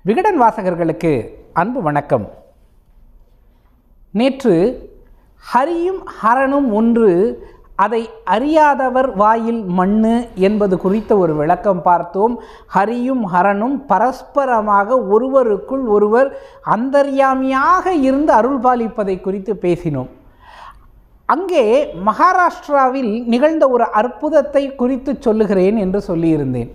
விகடன் வாசகர்களுக்கு அன்பு வணக்கம் நேற்று ஹரியும் ஹரனும் ஒன்று அதை அறியாதவர் வாயில் மண்ணு என்பது குறித்த ஒரு விளக்கம் பார்த்தோம் ஹரியும் ஹரனும் பரஸ்பரமாக ஒருவருக்குள் ஒருவர் அந்தர்யாமியாக இருந்து அருள் பாலிப்பதை குறித்து பேசினோம் அங்கே மகாராஷ்டிராவில் நிகழ்ந்த ஒரு அற்புதத்தை குறித்து சொல்லுகிறேன் என்று சொல்லியிருந்தேன்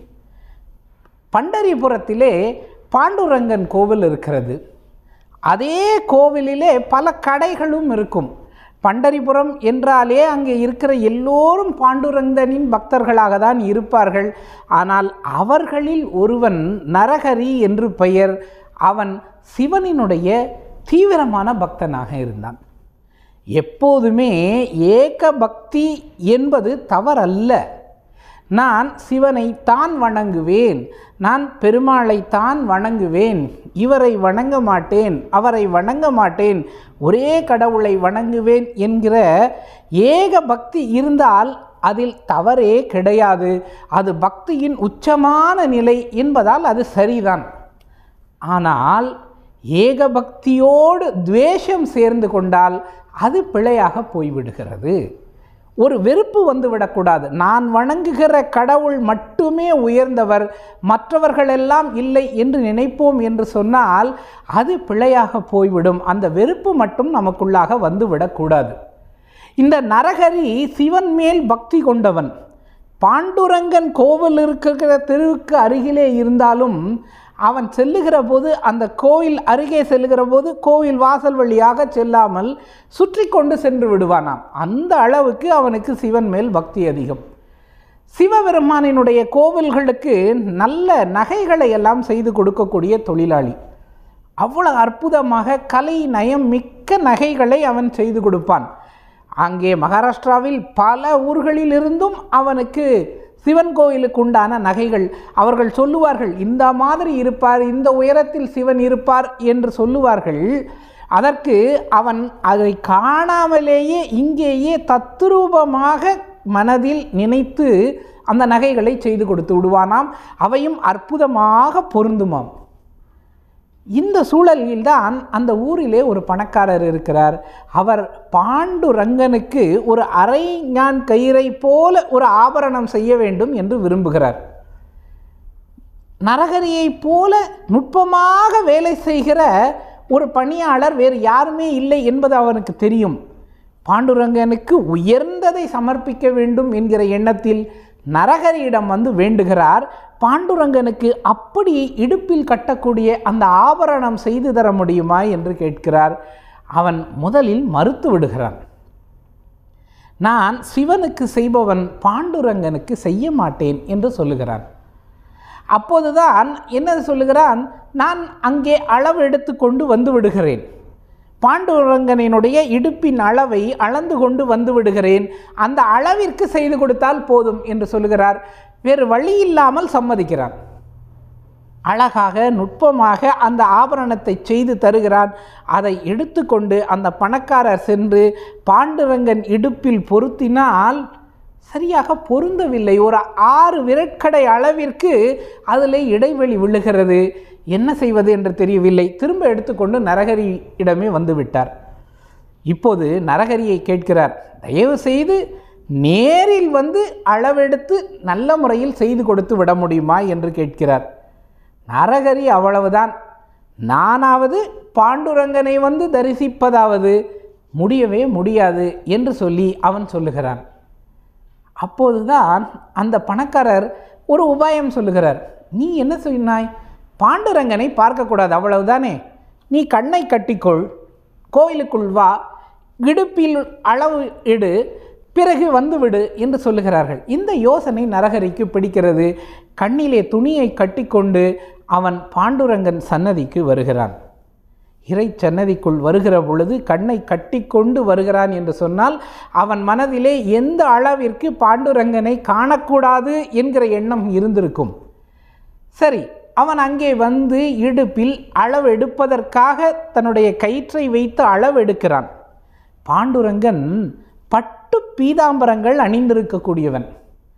பண்டரிபுரத்திலே பாண்டுரங்கன் கோவில் இருக்கிறது அதே கோவிலிலே பல கடைகளும் இருக்கும் பண்டரிபுரம் என்றாலே அங்கே இருக்கிற எல்லோரும் பாண்டுரங்கனின் பக்தர்களாக தான் இருப்பார்கள் ஆனால் அவர்களில் ஒருவன் நரஹரி என்று பெயர் அவன் சிவனினுடைய தீவிரமான பக்தனாக இருந்தான் எப்போதுமே ஏக பக்தி என்பது தவறல்ல நான் சிவனை தான் வணங்குவேன் நான் பெருமாளை தான் வணங்குவேன் இவரை வணங்க மாட்டேன் அவரை வணங்க மாட்டேன் ஒரே கடவுளை வணங்குவேன் என்கிற ஏக பக்தி இருந்தால் அதில் தவறே கிடையாது அது பக்தியின் உச்சமான நிலை என்பதால் அது சரிதான் ஆனால் ஏக பக்தியோடு துவேஷம் சேர்ந்து கொண்டால் அது பிழையாக போய்விடுகிறது ஒரு வெறுப்பு வந்து விடக்கூடாது நான் வணங்குகிற கடவுள் மட்டுமே உயர்ந்தவர் மற்றவர்களெல்லாம் இல்லை என்று நினைப்போம் என்று சொன்னால் அது பிழையாக போய்விடும் அந்த வெறுப்பு மட்டும் நமக்குள்ளாக வந்து விடக்கூடாது இந்த நரகரி சிவன் மேல் பக்தி கொண்டவன் பாண்டுரங்கன் கோவில் இருக்கிற தெருவுக்கு அருகிலே இருந்தாலும் அவன் செல்லுகிற போது அந்த கோயில் அருகே செல்லுகிற போது கோயில் வாசல் வழியாக செல்லாமல் சுற்றி கொண்டு சென்று விடுவானாம் அந்த அளவுக்கு அவனுக்கு சிவன் மேல் பக்தி அதிகம் சிவபெருமானினுடைய கோவில்களுக்கு நல்ல நகைகளை எல்லாம் செய்து கொடுக்கக்கூடிய தொழிலாளி அவ்வளவு அற்புதமாக கலை நயம் மிக்க நகைகளை அவன் செய்து கொடுப்பான் அங்கே மகாராஷ்டிராவில் பல ஊர்களிலிருந்தும் அவனுக்கு சிவன் கோயிலுக்கு உண்டான நகைகள் அவர்கள் சொல்லுவார்கள் இந்த மாதிரி இருப்பார் இந்த உயரத்தில் சிவன் இருப்பார் என்று சொல்லுவார்கள் அதற்கு அவன் அதை காணாமலேயே இங்கேயே தத்ரூபமாக மனதில் நினைத்து அந்த நகைகளை செய்து கொடுத்து விடுவானாம் அவையும் அற்புதமாக பொருந்துமாம் இந்த சூழலில்தான் அந்த ஊரிலே ஒரு பணக்காரர் இருக்கிறார் அவர் பாண்டுரங்கனுக்கு ஒரு அரை ஞான் கயிறை போல ஒரு ஆபரணம் செய்ய வேண்டும் என்று விரும்புகிறார் நரகரியைப் போல நுட்பமாக வேலை செய்கிற ஒரு பணியாளர் வேறு யாருமே இல்லை என்பது அவனுக்கு தெரியும் பாண்டுரங்கனுக்கு உயர்ந்ததை சமர்ப்பிக்க வேண்டும் என்கிற எண்ணத்தில் நரகரியிடம் வந்து வேண்டுகிறார் பாண்டுரங்கனுக்கு அப்படி இடுப்பில் கட்டக்கூடிய அந்த ஆபரணம் செய்து தர முடியுமா என்று கேட்கிறார் அவன் முதலில் மறுத்து விடுகிறான் நான் சிவனுக்கு செய்பவன் பாண்டுரங்கனுக்கு செய்ய மாட்டேன் என்று சொல்லுகிறான் அப்போதுதான் என்ன சொல்லுகிறான் நான் அங்கே அளவு எடுத்து கொண்டு வந்து விடுகிறேன் பாண்டுரங்கனினுடைய இடுப்பின் அளவை அளந்து கொண்டு வந்து விடுகிறேன் அந்த அளவிற்கு செய்து கொடுத்தால் போதும் என்று சொல்லுகிறார் வேறு வழி இல்லாமல் சம்மதிக்கிறான் அழகாக நுட்பமாக அந்த ஆபரணத்தை செய்து தருகிறான் அதை எடுத்துக்கொண்டு அந்த பணக்காரர் சென்று பாண்டுரங்கன் இடுப்பில் பொருத்தினால் சரியாக பொருந்தவில்லை ஒரு ஆறு விரட்கடை அளவிற்கு அதில் இடைவெளி விழுகிறது என்ன செய்வது என்று தெரியவில்லை திரும்ப எடுத்துக்கொண்டு நரகரியிடமே வந்து விட்டார் இப்போது நரகரியை கேட்கிறார் தயவு செய்து நேரில் வந்து அளவெடுத்து நல்ல முறையில் செய்து கொடுத்து விட முடியுமா என்று கேட்கிறார் நரகரி அவ்வளவுதான் நானாவது பாண்டுரங்கனை வந்து தரிசிப்பதாவது முடியவே முடியாது என்று சொல்லி அவன் சொல்லுகிறான் அப்போதுதான் அந்த பணக்காரர் ஒரு உபாயம் சொல்லுகிறார் நீ என்ன சொன்னாய் பாண்டுரங்கனை பார்க்கக்கூடாது அவ்வளவுதானே நீ கண்ணை கட்டிக்கொள் கோயிலுக்குள் வா இடுப்பில் அளவு இடு பிறகு வந்துவிடு என்று சொல்லுகிறார்கள் இந்த யோசனை நரகரிக்கு பிடிக்கிறது கண்ணிலே துணியை கட்டிக்கொண்டு அவன் பாண்டுரங்கன் சன்னதிக்கு வருகிறான் இறை சன்னதிக்குள் வருகிற பொழுது கண்ணை கட்டிக்கொண்டு வருகிறான் என்று சொன்னால் அவன் மனதிலே எந்த அளவிற்கு பாண்டுரங்கனை காணக்கூடாது என்கிற எண்ணம் இருந்திருக்கும் சரி அவன் அங்கே வந்து இடுப்பில் அளவெடுப்பதற்காக தன்னுடைய கயிற்றை வைத்து அளவெடுக்கிறான் பாண்டுரங்கன் பட்டு பீதாம்பரங்கள் அணிந்திருக்கக்கூடியவன்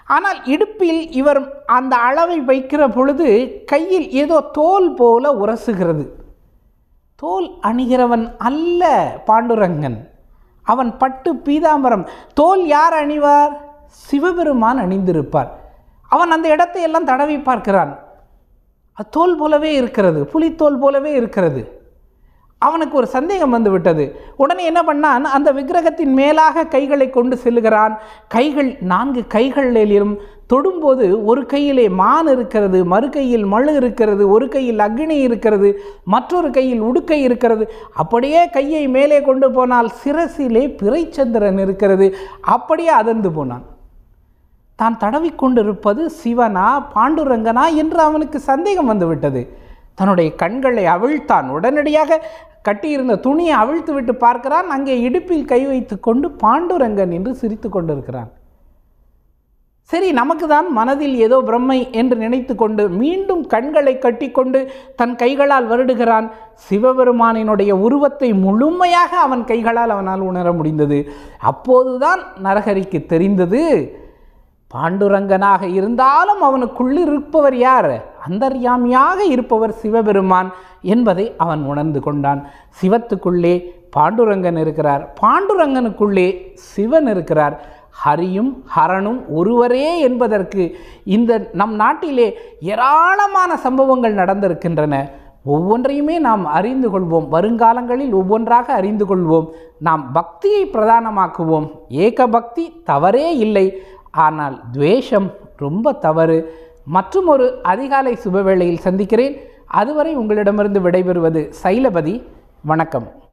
ஆனால் இடுப்பில் இவர் அந்த அளவை வைக்கிற பொழுது கையில் ஏதோ தோல் போல உரசுகிறது தோல் அணிகிறவன் அல்ல பாண்டுரங்கன் அவன் பட்டு பீதாம்பரம் தோல் யார் அணிவார் சிவபெருமான் அணிந்திருப்பார் அவன் அந்த இடத்தை எல்லாம் தடவி பார்க்கிறான் அது தோல் போலவே இருக்கிறது புலித்தோல் போலவே இருக்கிறது அவனுக்கு ஒரு சந்தேகம் வந்து விட்டது உடனே என்ன பண்ணான் அந்த விக்கிரகத்தின் மேலாக கைகளை கொண்டு செல்லுகிறான் கைகள் நான்கு கைகளிலும் தொடும்போது ஒரு கையிலே மான் இருக்கிறது மறு கையில் மழு இருக்கிறது ஒரு கையில் அக்னி இருக்கிறது மற்றொரு கையில் உடுக்கை இருக்கிறது அப்படியே கையை மேலே கொண்டு போனால் சிரசிலே பிறைச்சந்திரன் இருக்கிறது அப்படியே அதிர்ந்து போனான் தான் தடவிக்கொண்டிருப்பது சிவனா பாண்டுரங்கனா என்று அவனுக்கு சந்தேகம் வந்துவிட்டது தன்னுடைய கண்களை அவிழ்த்தான் உடனடியாக கட்டியிருந்த துணியை அவிழ்த்து விட்டு பார்க்கிறான் அங்கே இடுப்பில் கை வைத்து கொண்டு பாண்டுரங்கன் என்று சிரித்து கொண்டிருக்கிறான் சரி நமக்கு தான் மனதில் ஏதோ பிரம்மை என்று நினைத்து கொண்டு மீண்டும் கண்களை கட்டிக்கொண்டு தன் கைகளால் வருடுகிறான் சிவபெருமானினுடைய உருவத்தை முழுமையாக அவன் கைகளால் அவனால் உணர முடிந்தது அப்போதுதான் நரஹரிக்கு தெரிந்தது பாண்டுரங்கனாக இருந்தாலும் அவனுக்குள் இருப்பவர் யார் அந்தர்யாமியாக இருப்பவர் சிவபெருமான் என்பதை அவன் உணர்ந்து கொண்டான் சிவத்துக்குள்ளே பாண்டுரங்கன் இருக்கிறார் பாண்டுரங்கனுக்குள்ளே சிவன் இருக்கிறார் ஹரியும் ஹரனும் ஒருவரே என்பதற்கு இந்த நம் நாட்டிலே ஏராளமான சம்பவங்கள் நடந்திருக்கின்றன ஒவ்வொன்றையுமே நாம் அறிந்து கொள்வோம் வருங்காலங்களில் ஒவ்வொன்றாக அறிந்து கொள்வோம் நாம் பக்தியை பிரதானமாக்குவோம் ஏக பக்தி தவறே இல்லை ஆனால் துவேஷம் ரொம்ப தவறு மற்றும் ஒரு அதிகாலை சுபவேளையில் சந்திக்கிறேன் அதுவரை உங்களிடமிருந்து விடைபெறுவது சைலபதி வணக்கம்